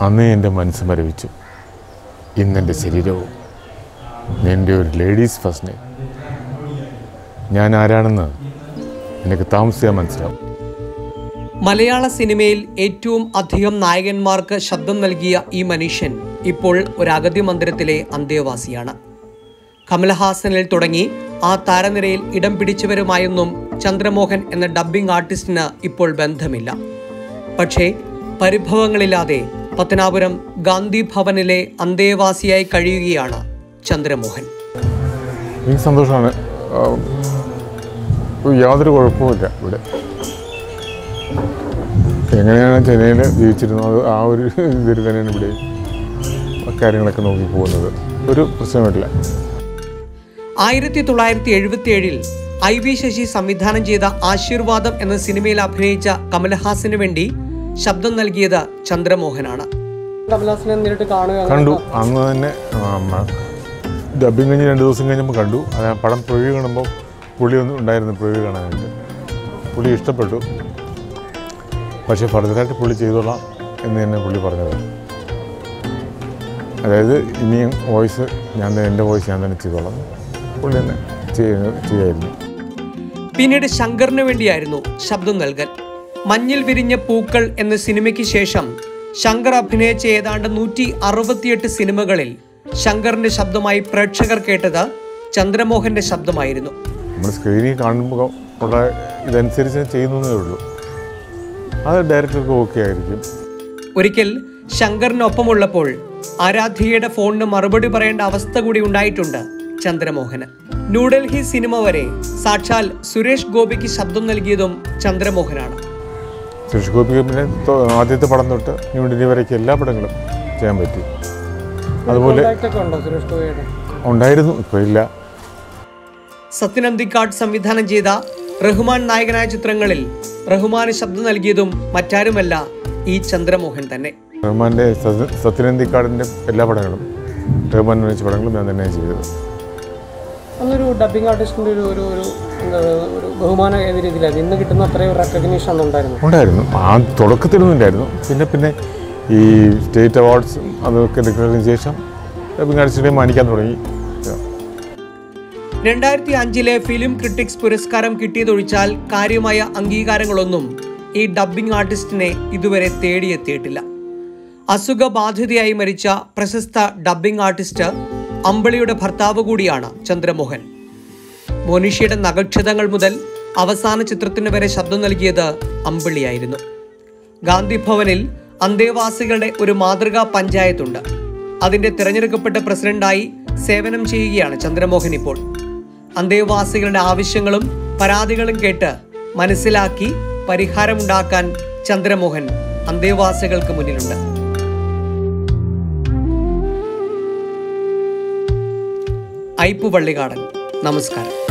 അന്ന് എൻ്റെ മനസ്സ് മരവിച്ചു ഇന്നെൻ്റെ ശരീരവും എൻ്റെ ഒരു ലേഡീസ് ഫസ്റ്റ് നെയിം ഞാൻ ആരാണെന്ന് എനിക്ക് താമസിയാൻ മനസ്സിലാവും മലയാള സിനിമയിൽ ഏറ്റവും അധികം നായകന്മാർക്ക് ശബ്ദം നൽകിയ ഈ മനുഷ്യൻ ഇപ്പോൾ ഒരു അഗതി മന്ദിരത്തിലെ അന്തേവാസിയാണ് കമൽഹാസനിൽ തുടങ്ങി ആ താരനിരയിൽ ഇടം പിടിച്ചവരുമായൊന്നും ചന്ദ്രമോഹൻ എന്ന ഡബ്ബിംഗ് ആർട്ടിസ്റ്റിന് ഇപ്പോൾ ബന്ധമില്ല പക്ഷേ പരിഭവങ്ങളില്ലാതെ പത്തനാപുരം ഗാന്ധി ഭവനിലെ അന്തേവാസിയായി കഴിയുകയാണ് ചന്ദ്രമോഹൻ എനിക്ക് സന്തോഷമാണ് ആ, യാതൊരു കുഴപ്പവുമില്ല ഇവിടെ എങ്ങനെയാണ് ചെന്നൈയിൽ ജീവിച്ചിരുന്നത് ആ ഒരു ഇതിൽ തന്നെയാണ് ഇവിടെ കാര്യങ്ങളൊക്കെ നോക്കി പോകുന്നത് ഒരു പ്രശ്നമില്ല ആയിരത്തി തൊള്ളായിരത്തി എഴുപത്തി ഏഴിൽ ഐ വി ശശി സംവിധാനം ചെയ്ത ആശീർവാദം എന്ന സിനിമയിൽ അഭിനയിച്ച കമൽഹാസന് വേണ്ടി ശബ്ദം നൽകിയത് ചന്ദ്രമോഹനാണ് കമലഹാസനെ നേരിട്ട് കാണുക കണ്ടു അന്ന് തന്നെ ഡബിങ് കഴിഞ്ഞ് രണ്ട് ദിവസം കഴിഞ്ഞപ്പോൾ കണ്ടു അത് ആ പടം പ്രിവ്യൂ കാണുമ്പോൾ പുള്ളി ഒന്നും ഉണ്ടായിരുന്നു പ്രിവ്യൂ കാണാനായിട്ട് പുള്ളി ഇഷ്ടപ്പെട്ടു പക്ഷേ ഫർദറായിട്ട് പുള്ളി ചെയ്തോളാം എന്ന് തന്നെ പുള്ളി പറഞ്ഞത് അതായത് ഇനിയും വോയിസ് ഞാൻ തന്നെ എൻ്റെ വോയിസ് ഞാൻ തന്നെ ചെയ്തോളാം പുള്ളി തന്നെ ചെയ്യുന്നത് ചെയ്യായിരുന്നു പിന്നീട് ശങ്കറിന് വേണ്ടിയായിരുന്നു ശബ്ദം നൽകൽ മഞ്ഞിൽ വിരിഞ്ഞ പൂക്കൾ എന്ന സിനിമയ്ക്ക് ശേഷം ശങ്കർ അഭിനയിച്ച ഏതാണ്ട് നൂറ്റി അറുപത്തിയെട്ട് സിനിമകളിൽ ശങ്കറിന്റെ ശബ്ദമായി പ്രേക്ഷകർ കേട്ടത് ചന്ദ്രമോഹന്റെ ശബ്ദമായിരുന്നു നമ്മൾ സ്ക്രീനിൽ കാണുമ്പോൾ ഉള്ള ഇതനുസരിച്ച് ചെയ്യുന്നതേ ഉള്ളൂ അത് ഡയറക്ടർക്ക് ഓക്കെ ആയിരിക്കും ഒരിക്കൽ ശങ്കറിനൊപ്പമുള്ളപ്പോൾ ആരാധ്യയുടെ ഫോണിന് മറുപടി പറയേണ്ട അവസ്ഥ കൂടി ഉണ്ടായിട്ടുണ്ട് ചന്ദ്രമോഹന് ന്യൂഡൽഹി സിനിമ വരെ സാക്ഷാൽ സുരേഷ് ഗോപിക്ക് ശബ്ദം നൽകിയതും ചന്ദ്രമോഹനാണ് സുരേഷ് ഗോപിക്ക് പിന്നെ തൊ- ആദ്യത്തെ പടം തൊട്ട് ന്യൂഡൽഹി വരയ്ക്ക് എല്ലാ പടങ്ങളും ചെയ്യാൻ പറ്റി അതുപോലെ കോണ്ടാക്ട് ഒക്കെ ഉണ്ടോ സുരേഷ് ഗോപിയുടെ ഉണ്ടായിരുന്നു ഇപ്പോൾ ഇല്ല സത്യനന്ദിക്കാട് സംവിധാനം ചെയ്ത റഹ്മാൻ നായകനായ ചിത്രങ്ങളിൽ റഹ്മാന് ശബ്ദം നൽകിയതും മറ്റാരുമല്ല ഈ ചന്ദ്രമോഹൻ തന്നെ റഹ്മാൻ്റെ സത്യ- സത്യനന്ദിക്കാടിൻ്റെ എല്ലാ പടങ്ങളും റഹ്മാൻ വെച്ച പടങ്ങളും ഞാൻ തന്നെയാണ് ചെയ്തത് അന്നൊരു ഡബിങ് ആർട്ടിസ്റ്റിന്റെ ഒരു ഒരു ഒരു എന്താ ഒരു ബഹുമാനം ഏത് രീതിയിലായിരുന്നു ഇന്ന് കിട്ടുന്ന അത്രയും റെക്കഗ്നീഷൻ അന്ന് ഉണ്ടായിരുന്നു ഉണ്ടായിരുന്നു ആ തുടക്കത്തിലൊന്നും ഇല്ലായിരുന്നു പിന്നെ പിന്നെ ഈ സ്റ്റേറ്റ് അവാർഡ്സും അതൊക്കെ എടുക്കുന്നതിന് ശേഷം ഡബിങ് മാനിക്കാൻ തുടങ്ങി രണ്ടായിരത്തി അഞ്ചിലെ ഫിലിം ക്രിട്ടിക്സ് പുരസ്കാരം കിട്ടിയതൊഴിച്ചാൽ കാര്യമായ അംഗീകാരങ്ങളൊന്നും ഈ ഡബ്ബിംഗ് ആർട്ടിസ്റ്റിനെ ഇതുവരെ തേടിയെത്തിയിട്ടില്ല അസുഖബാധിതയായി മരിച്ച പ്രശസ്ത ഡബ്ബിംഗ് ആർട്ടിസ്റ്റ് അമ്പിളിയുടെ ഭർത്താവ് കൂടിയാണ് ചന്ദ്രമോഹൻ മോനിഷയുടെ നഗക്ഷതങ്ങൾ മുതൽ അവസാന ചിത്രത്തിന് വരെ ശബ്ദം നൽകിയത് അമ്പിളിയായിരുന്നു ഗാന്ധി ഭവനിൽ അന്തേവാസികളുടെ ഒരു മാതൃകാ പഞ്ചായത്തുണ്ട് അതിന്റെ തിരഞ്ഞെടുക്കപ്പെട്ട പ്രസിഡന്റായി സേവനം ചെയ്യുകയാണ് ചന്ദ്രമോഹൻ ഇപ്പോൾ അന്തേവാസികളുടെ ആവശ്യങ്ങളും പരാതികളും കേട്ട് മനസ്സിലാക്കി പരിഹാരമുണ്ടാക്കാൻ ചന്ദ്രമോഹൻ അന്തേവാസികൾക്ക് മുന്നിലുണ്ട് ഐപ്പു വള്ളികാടൻ നമസ്കാരം